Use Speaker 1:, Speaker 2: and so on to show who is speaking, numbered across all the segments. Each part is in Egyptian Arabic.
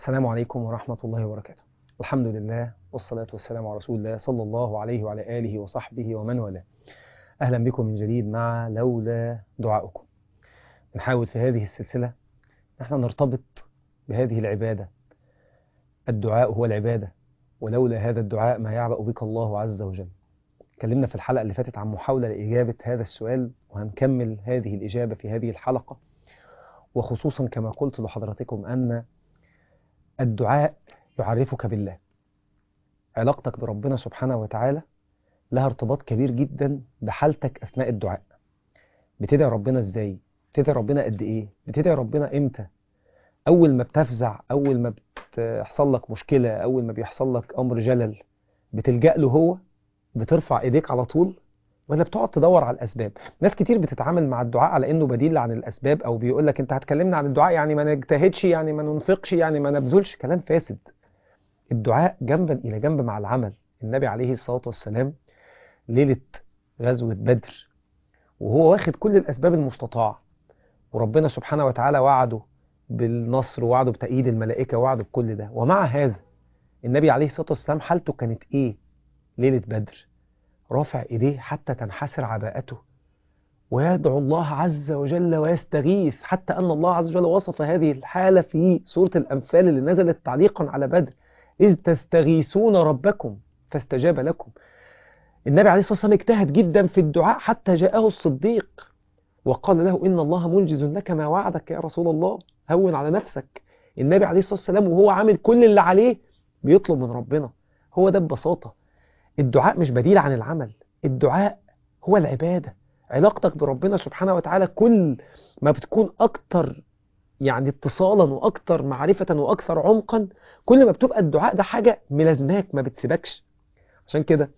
Speaker 1: السلام عليكم ورحمة الله وبركاته الحمد لله والصلاة والسلام على رسول الله صلى الله عليه وعلى آله وصحبه ومن والاه أهلا بكم من جديد مع لولا دعاؤكم نحاول في هذه السلسلة نحن نرتبط بهذه العبادة الدعاء هو العبادة ولولا هذا الدعاء ما يعبأ بك الله عز وجل اتكلمنا في الحلقة اللي فاتت عن محاولة لإجابة هذا السؤال وهنكمل هذه الإجابة في هذه الحلقة وخصوصا كما قلت لحضراتكم أن الدعاء يعرفك بالله علاقتك بربنا سبحانه وتعالى لها ارتباط كبير جدا بحالتك أثناء الدعاء بتدعي ربنا ازاي بتدعي ربنا قد ايه بتدعي ربنا امتى اول ما بتفزع اول ما بتحصل لك مشكلة اول ما بيحصل لك امر جلل بتلجأ له هو بترفع ايديك على طول ولا بتقعد تدور على الاسباب ناس كتير بتتعامل مع الدعاء على انه بديل عن الاسباب او بيقول لك انت هتكلمنا عن الدعاء يعني ما نجتهدش يعني ما ننفقش يعني ما نبذلش كلام فاسد الدعاء جنبا الى جنب مع العمل النبي عليه الصلاة والسلام ليلة غزوة بدر وهو واخد كل الاسباب المستطاعة وربنا سبحانه وتعالى وعده بالنصر ووعده بتأييد الملائكة ووعده بكل ده ومع هذا النبي عليه الصلاة والسلام حالته كانت ايه ليلة بدر رافع ايديه حتى تنحسر عباءته ويدعو الله عز وجل ويستغيث حتى أن الله عز وجل وصف هذه الحالة في سورة الأنفال اللي نزلت تعليقا على بدر إذ تستغيثون ربكم فاستجاب لكم النبي عليه الصلاة والسلام اجتهد جدا في الدعاء حتى جاءه الصديق وقال له إن الله منجز لك ما وعدك يا رسول الله هون على نفسك النبي عليه الصلاة والسلام وهو عامل كل اللي عليه بيطلب من ربنا هو ده ببساطة الدعاء مش بديل عن العمل الدعاء هو العبادة علاقتك بربنا سبحانه وتعالى كل ما بتكون أكتر يعني اتصالا وأكتر معرفة وأكثر عمقا كل ما بتبقى الدعاء ده حاجة ملازماك ما بتسيبكش عشان كده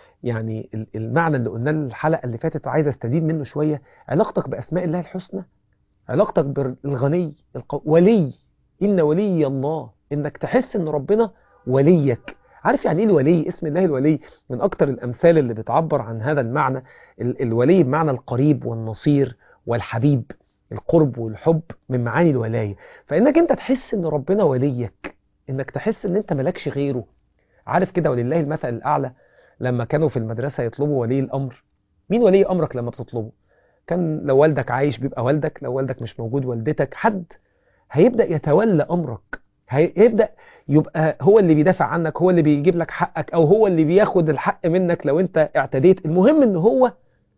Speaker 1: يعني المعنى اللي قلناه الحلقة اللي فاتت وعايز استزيد منه شوية علاقتك بأسماء الله الحسنى علاقتك بالغني القو... ولي إن ولي الله إنك تحس إن ربنا وليك عارف يعني ايه الولي اسم الله الولي من اكتر الامثال اللي بتعبر عن هذا المعنى ال الولي بمعنى القريب والنصير والحبيب القرب والحب من معاني الولايه فانك انت تحس ان ربنا وليك انك تحس ان انت مالكش غيره عارف كده ولله المثل الاعلى لما كانوا في المدرسه يطلبوا ولي الامر مين ولي امرك لما بتطلبه كان لو والدك عايش بيبقى والدك لو والدك مش موجود والدتك حد هيبدا يتولى امرك هيبدأ يبقى هو اللي بيدافع عنك هو اللي بيجيب لك حقك او هو اللي بياخد الحق منك لو انت اعتديت المهم ان هو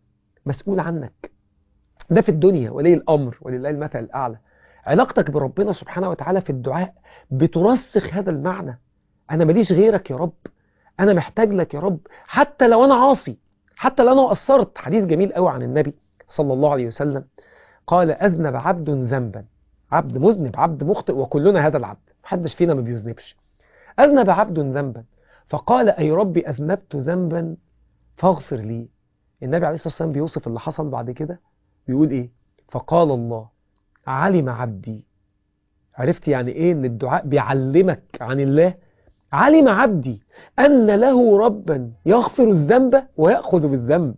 Speaker 1: مسؤول عنك ده في الدنيا ولي الامر ولله المثل الاعلى علاقتك بربنا سبحانه وتعالى في الدعاء بترسخ هذا المعنى انا ماليش غيرك يا رب انا محتاج لك يا رب حتى لو انا عاصي حتى لو انا قصرت حديث جميل قوي عن النبي صلى الله عليه وسلم قال اذنب عبد ذنبا عبد مذنب عبد مخطئ وكلنا هذا العبد محدش فينا ما بيذنبش أذنب عبد ذنبا فقال أي ربي أذنبت ذنبا فاغفر لي النبي عليه الصلاة والسلام بيوصف اللي حصل بعد كده بيقول إيه فقال الله علم عبدي عرفت يعني إيه إن الدعاء بيعلمك عن الله علم عبدي أن له ربا يغفر الذنب ويأخذ بالذنب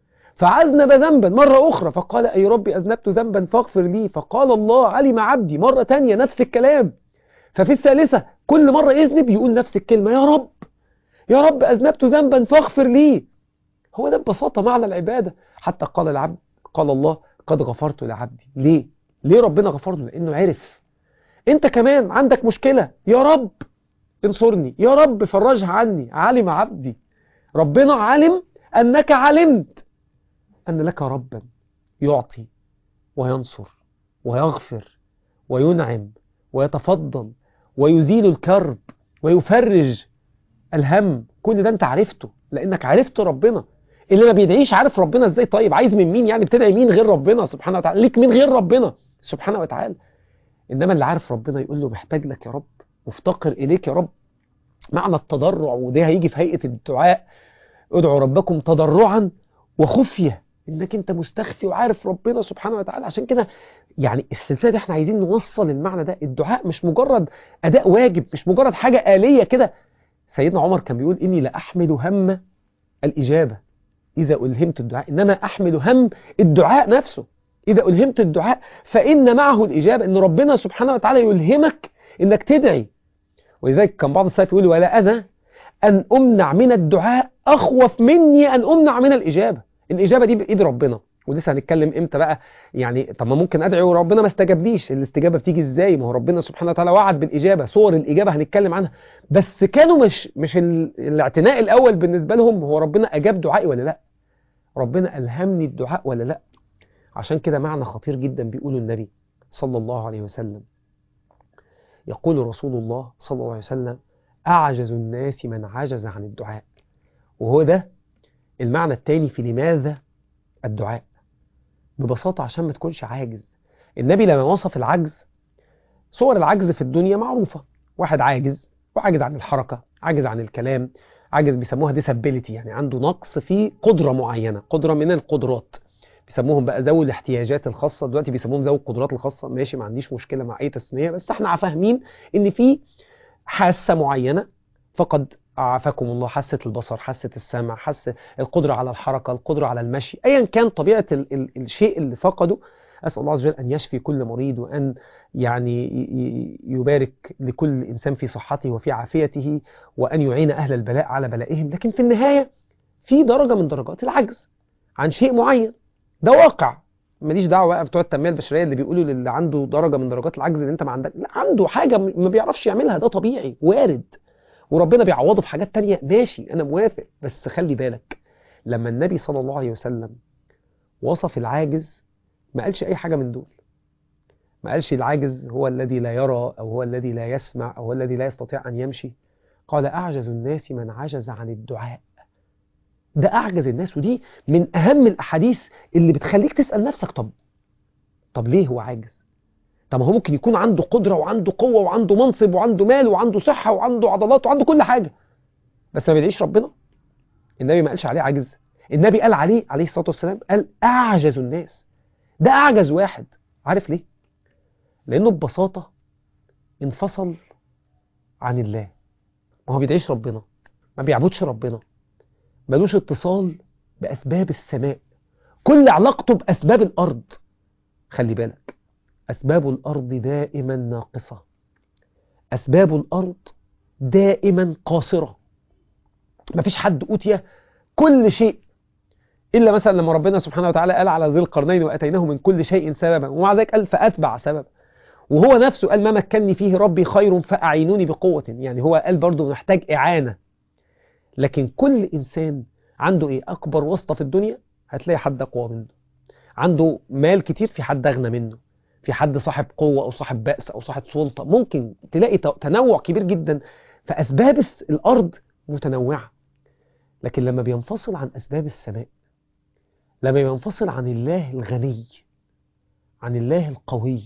Speaker 1: فأذنب ذنبا مرة أخرى فقال أي ربي أذنبت ذنبا فاغفر لي فقال الله علم عبدي مرة تانية نفس الكلام ففي الثالثة كل مرة يذنب يقول نفس الكلمة يا رب يا رب أذنبت ذنبا فاغفر لي هو ده ببساطة معنى العبادة حتى قال العبد قال الله قد غفرت لعبدي ليه؟ ليه ربنا غفر له؟ لأنه عرف أنت كمان عندك مشكلة يا رب انصرني يا رب فرجها عني علم عبدي ربنا علم أنك علمت أن لك ربا يعطي وينصر ويغفر وينعم ويتفضل ويزيل الكرب ويفرج الهم كل ده انت عرفته لانك عرفت ربنا اللي ما بيدعيش عارف ربنا ازاي طيب عايز من مين يعني بتدعي مين غير ربنا سبحانه وتعالى ليك مين غير ربنا سبحانه وتعالى انما اللي عارف ربنا يقول له محتاج لك يا رب مفتقر اليك يا رب معنى التضرع وده هيجي في هيئة الدعاء ادعوا ربكم تضرعا وخفية انك انت مستخفي وعارف ربنا سبحانه وتعالى عشان كده يعني السلسله دي احنا عايزين نوصل المعنى ده الدعاء مش مجرد اداء واجب مش مجرد حاجه آلية كده سيدنا عمر كان بيقول اني لاحمل هم الاجابه اذا الهمت الدعاء انما احمل هم الدعاء نفسه اذا الهمت الدعاء فان معه الاجابه ان ربنا سبحانه وتعالى يلهمك انك تدعي ولذلك كان بعض السلف يقول ولا أنا أن أمنع من الدعاء أخوف مني أن أمنع من الإجابة الإجابة دي بإيد ربنا ولسه هنتكلم امتى بقى يعني طب ما ممكن ادعي وربنا ما استجابليش الاستجابه بتيجي ازاي ما هو ربنا سبحانه وتعالى وعد بالاجابه صور الاجابه هنتكلم عنها بس كانوا مش مش ال... الاعتناء الاول بالنسبه لهم هو ربنا اجاب دعائي ولا لا ربنا الهمني الدعاء ولا لا عشان كده معنى خطير جدا بيقوله النبي صلى الله عليه وسلم يقول رسول الله صلى الله عليه وسلم اعجز الناس من عجز عن الدعاء وهو ده المعنى الثاني في لماذا الدعاء ببساطة عشان ما تكونش عاجز النبي لما وصف العجز صور العجز في الدنيا معروفة واحد عاجز وعاجز عن الحركة عاجز عن الكلام عاجز بيسموها disability يعني عنده نقص في قدرة معينة قدرة من القدرات بيسموهم بقى ذوي الاحتياجات الخاصة دلوقتي بيسموهم ذوي القدرات الخاصة ماشي ما عنديش مشكلة مع أي تسمية بس احنا فاهمين إن في حاسة معينة فقد عافاكم الله حاسة البصر حاسة السمع حاسة القدرة على الحركة القدرة على المشي أيا كان طبيعة ال ال الشيء اللي فقده أسأل الله عز وجل أن يشفي كل مريض وأن يعني يبارك لكل إنسان في صحته وفي عافيته وأن يعين أهل البلاء على بلائهم لكن في النهاية في درجة من درجات العجز عن شيء معين ده واقع ماليش دعوه بقى بتوع التنميه البشريه اللي بيقولوا للي عنده درجه من درجات العجز اللي انت ما عندك لا عنده حاجه ما بيعرفش يعملها ده طبيعي وارد وربنا بيعوضه في حاجات تانية ماشي أنا موافق بس خلي بالك لما النبي صلى الله عليه وسلم وصف العاجز ما قالش أي حاجة من دول ما قالش العاجز هو الذي لا يرى أو هو الذي لا يسمع أو هو الذي لا يستطيع أن يمشي قال أعجز الناس من عجز عن الدعاء ده أعجز الناس ودي من أهم الأحاديث اللي بتخليك تسأل نفسك طب طب ليه هو عاجز طب هو ممكن يكون عنده قدرة وعنده قوة وعنده منصب وعنده مال وعنده صحة وعنده عضلات وعنده كل حاجة بس ما بيدعيش ربنا النبي ما قالش عليه عاجز النبي قال عليه عليه الصلاة والسلام قال أعجز الناس ده أعجز واحد عارف ليه؟ لأنه ببساطة انفصل عن الله ما هو بيدعيش ربنا ما بيعبدش ربنا ملوش اتصال بأسباب السماء كل علاقته بأسباب الأرض خلي بالك أسباب الأرض دائما ناقصة أسباب الأرض دائما قاصرة مفيش حد أوتي كل شيء إلا مثلا لما ربنا سبحانه وتعالى قال على ذي القرنين وأتيناه من كل شيء سببا ومع ذلك قال فأتبع سببا وهو نفسه قال ما مكنني فيه ربي خير فأعينوني بقوة يعني هو قال برضه محتاج إعانة لكن كل إنسان عنده إيه أكبر واسطة في الدنيا هتلاقي حد أقوى منه عنده مال كتير في حد أغنى منه في حد صاحب قوة أو صاحب بأس أو صاحب سلطة ممكن تلاقي تنوع كبير جدا فأسباب الأرض متنوعة لكن لما بينفصل عن أسباب السماء لما بينفصل عن الله الغني عن الله القوي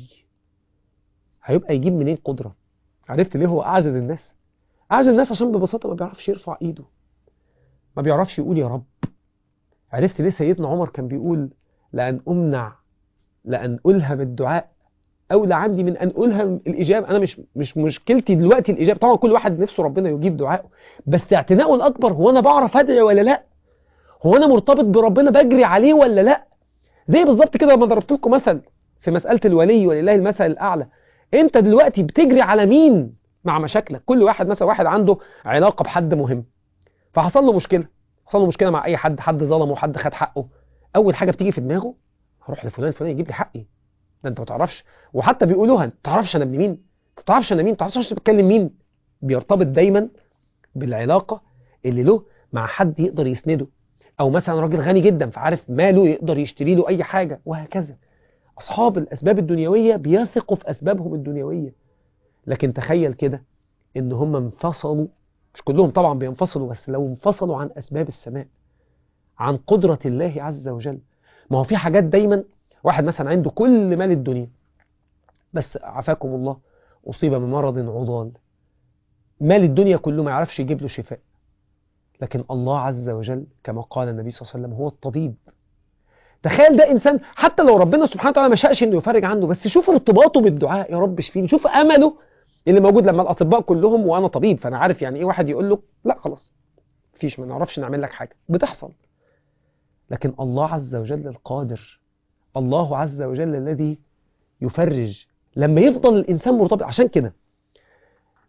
Speaker 1: هيبقى يجيب منين قدرة عرفت ليه هو أعجز الناس أعجز الناس عشان ببساطة ما بيعرفش يرفع إيده ما بيعرفش يقول يا رب عرفت ليه سيدنا عمر كان بيقول لأن أمنع لأن ألهم الدعاء أولى عندي من أن ألهم الإجابة أنا مش مش مشكلتي دلوقتي الإجابة طبعا كل واحد نفسه ربنا يجيب دعائه بس اعتناؤه الأكبر هو أنا بعرف أدعي ولا لا هو أنا مرتبط بربنا بجري عليه ولا لا زي بالظبط كده لما ضربت لكم مثل في مسألة الولي ولله المثل الأعلى أنت دلوقتي بتجري على مين مع مشاكلك كل واحد مثلا واحد عنده علاقة بحد مهم فحصل له مشكلة حصل له مشكلة مع أي حد حد ظلمه حد خد حقه أول حاجة بتيجي في دماغه هروح لفلان الفلاني يجيب لي حقي ده انت ما تعرفش وحتى بيقولوها انت تعرفش انا ابن مين انت تعرفش انا مين انت تعرفش بتكلم مين بيرتبط دايما بالعلاقة اللي له مع حد يقدر يسنده او مثلا راجل غني جدا فعارف ماله يقدر يشتري له اي حاجة وهكذا اصحاب الاسباب الدنيوية بيثقوا في اسبابهم الدنيوية لكن تخيل كده ان هم انفصلوا مش كلهم طبعا بينفصلوا بس لو انفصلوا عن اسباب السماء عن قدرة الله عز وجل ما هو في حاجات دايما واحد مثلا عنده كل مال الدنيا بس عافاكم الله أصيب بمرض عضال مال الدنيا كله ما يعرفش يجيب له شفاء لكن الله عز وجل كما قال النبي صلى الله عليه وسلم هو الطبيب تخيل ده إنسان حتى لو ربنا سبحانه وتعالى ما شاءش إنه يفرج عنه بس شوف ارتباطه بالدعاء يا رب اشفيني شوف أمله اللي موجود لما الأطباء كلهم وأنا طبيب فأنا عارف يعني إيه واحد يقول له لا خلاص مفيش ما نعرفش نعمل لك حاجة بتحصل لكن الله عز وجل القادر الله عز وجل الذي يفرج لما يفضل الإنسان مرتبط عشان كده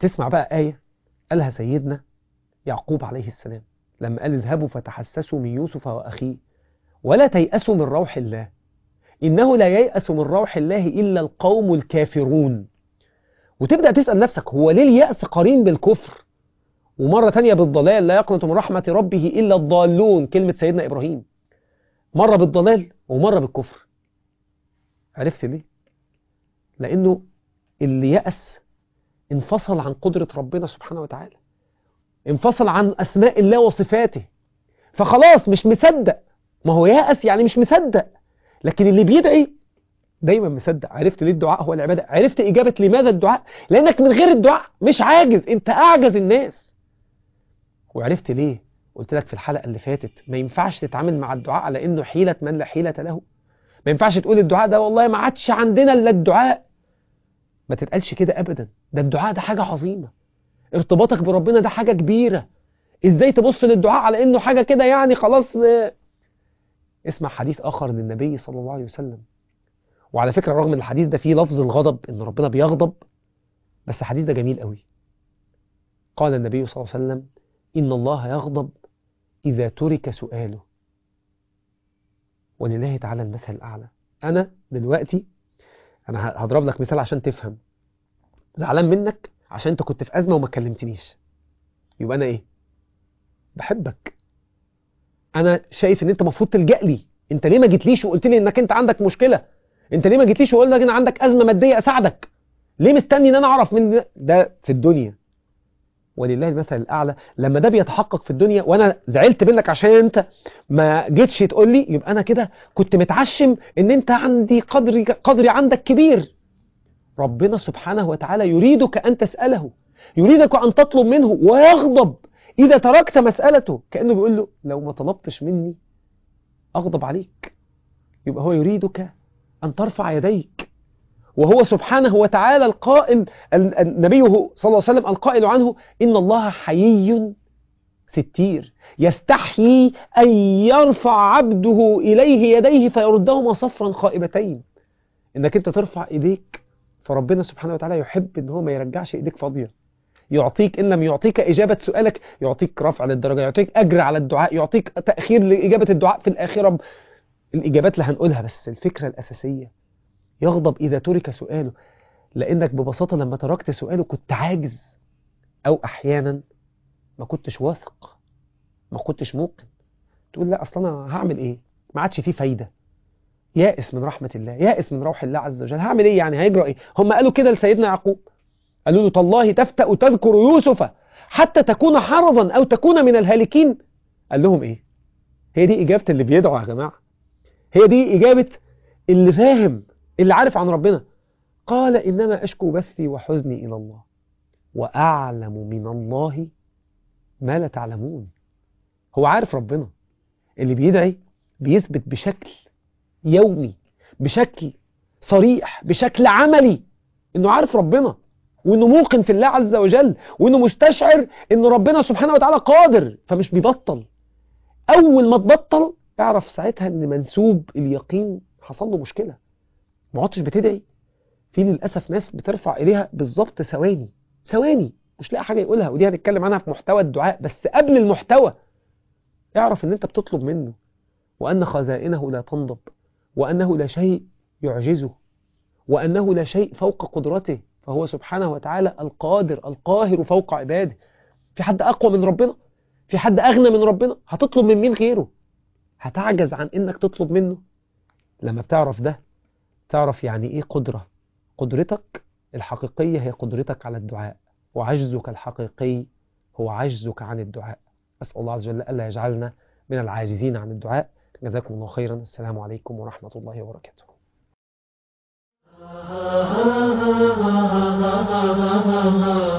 Speaker 1: تسمع بقى آية قالها سيدنا يعقوب عليه السلام لما قال اذهبوا فتحسسوا من يوسف وأخيه ولا تيأسوا من روح الله إنه لا ييأس من روح الله إلا القوم الكافرون وتبدأ تسأل نفسك هو ليه اليأس قرين بالكفر ومرة تانية بالضلال لا يقنط من رحمة ربه إلا الضالون كلمة سيدنا إبراهيم مرة بالضلال ومرة بالكفر عرفت ليه؟ لأنه اللي يأس انفصل عن قدرة ربنا سبحانه وتعالى انفصل عن أسماء الله وصفاته فخلاص مش مصدق ما هو يأس يعني مش مصدق لكن اللي بيدعي دايما مصدق عرفت ليه الدعاء هو العبادة عرفت إجابة لماذا الدعاء لأنك من غير الدعاء مش عاجز أنت أعجز الناس وعرفت ليه قلت لك في الحلقة اللي فاتت ما ينفعش تتعامل مع الدعاء على إنه حيلة من لا حيلة له ما ينفعش تقول الدعاء ده والله ما عادش عندنا إلا الدعاء ما تتقالش كده أبدا ده الدعاء ده حاجة عظيمة ارتباطك بربنا ده حاجة كبيرة ازاي تبص للدعاء على انه حاجة كده يعني خلاص اسمع حديث اخر للنبي صلى الله عليه وسلم وعلى فكرة رغم ان الحديث ده فيه لفظ الغضب ان ربنا بيغضب بس الحديث ده جميل قوي قال النبي صلى الله عليه وسلم ان الله يغضب اذا ترك سؤاله ولله تعالى المثل الاعلى انا دلوقتي انا هضرب لك مثال عشان تفهم زعلان منك عشان انت كنت في ازمه وما كلمتنيش يبقى انا ايه بحبك انا شايف ان انت المفروض تلجا لي انت ليه ما جيتليش وقلت لي انك انت عندك مشكله انت ليه ما جيتليش وقلت لك ان عندك ازمه ماديه اساعدك ليه مستني ان انا اعرف من ده, ده في الدنيا ولله المثل الاعلى لما ده بيتحقق في الدنيا وانا زعلت منك عشان انت ما جيتش تقول لي يبقى انا كده كنت متعشم ان انت عندي قدري قدري عندك كبير ربنا سبحانه وتعالى يريدك أن تسأله يريدك أن تطلب منه ويغضب إذا تركت مسألته كأنه بيقول له لو ما طلبتش مني أغضب عليك يبقى هو يريدك أن ترفع يديك وهو سبحانه وتعالى القائل النبي صلى الله عليه وسلم القائل عنه إن الله حيي ستير يستحيي أن يرفع عبده إليه يديه فيردهما صفرا خائبتين إنك أنت ترفع إيديك فربنا سبحانه وتعالى يحب ان هو ما يرجعش ايديك فاضيه يعطيك ان لم يعطيك اجابه سؤالك يعطيك رفع للدرجه يعطيك اجر على الدعاء يعطيك تاخير لاجابه الدعاء في الاخره الاجابات اللي هنقولها بس الفكره الاساسيه يغضب اذا ترك سؤاله لانك ببساطه لما تركت سؤاله كنت عاجز او احيانا ما كنتش واثق ما كنتش موقن تقول لا اصلا انا هعمل ايه ما عادش فيه فايده يائس من رحمة الله يائس من روح الله عز وجل هعمل ايه يعني هيجرى ايه هم قالوا كده لسيدنا يعقوب قالوا له تالله تفتأ تذكر يوسف حتى تكون حرضا او تكون من الهالكين قال لهم ايه هي دي اجابة اللي بيدعو يا جماعة هي دي اجابة اللي فاهم اللي عارف عن ربنا قال انما اشكو بثي وحزني الى الله واعلم من الله ما لا تعلمون هو عارف ربنا اللي بيدعي بيثبت بشكل يومي بشكل صريح بشكل عملي انه عارف ربنا وانه موقن في الله عز وجل وانه مستشعر ان ربنا سبحانه وتعالى قادر فمش بيبطل اول ما تبطل اعرف ساعتها ان منسوب اليقين حصل له مشكله ما عدتش بتدعي في للاسف ناس بترفع اليها بالظبط ثواني ثواني مش لاقي حاجه يقولها ودي هنتكلم عنها في محتوى الدعاء بس قبل المحتوى اعرف ان انت بتطلب منه وان خزائنه لا تنضب وأنه لا شيء يعجزه وأنه لا شيء فوق قدرته فهو سبحانه وتعالى القادر القاهر فوق عباده في حد أقوى من ربنا في حد أغنى من ربنا هتطلب من مين غيره هتعجز عن إنك تطلب منه لما بتعرف ده تعرف يعني إيه قدرة قدرتك الحقيقية هي قدرتك على الدعاء وعجزك الحقيقي هو عجزك عن الدعاء أسأل الله عز وجل ألا يجعلنا من العاجزين عن الدعاء جزاكم الله خيرا السلام عليكم ورحمة الله وبركاته